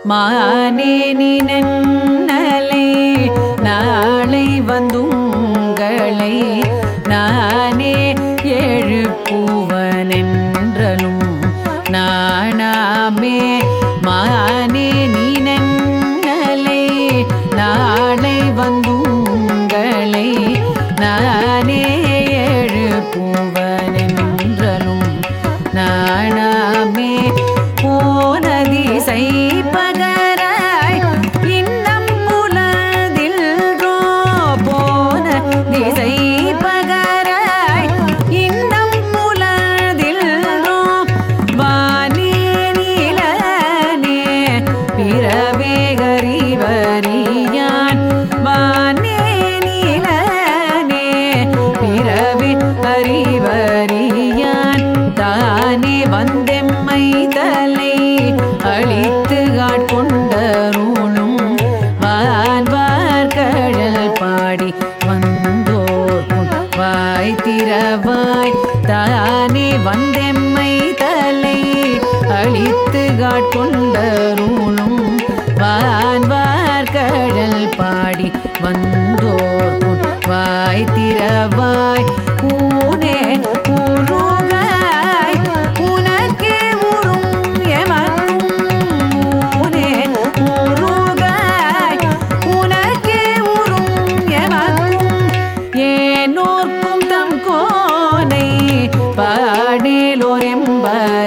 மானே நினலை நாளை வந்துங்களை நானே எழுப்புவனென்றலும் நாணாமே மானே நினலை நாளை வந்துங்களை நானே எழுப்புவனென்றலும் நாணாமே போன திசை பகராய் இன்னம் புலதில்ரோ போன திசை பகராய் இன்னம் புலதில்ரோ வானே நீலனே பிறவே கரிவரியான் வானே நீலனே பிறவி அறிவறியான் தானே வந்தெம்மை தலை அழித்து ஆட்கொண்டருளும் வான்வார் கழல் பாடி வந்தோர் முன் வாய் திறவாய் தானே வந்தெம்மை தலை அழித்து ஆட்கொண்டருளும் வான்வார் கழல் பாடி வந்தோர் முன் வாய் திறவாய் ஊனே உருகாய் உனக்கே உறும் எமக்கும் ஊனே உருகாய் உனக்கே உறும் எமக்கும் ஏனோர்க்கும் தம் கோனை பாடேலோர் எம்பர்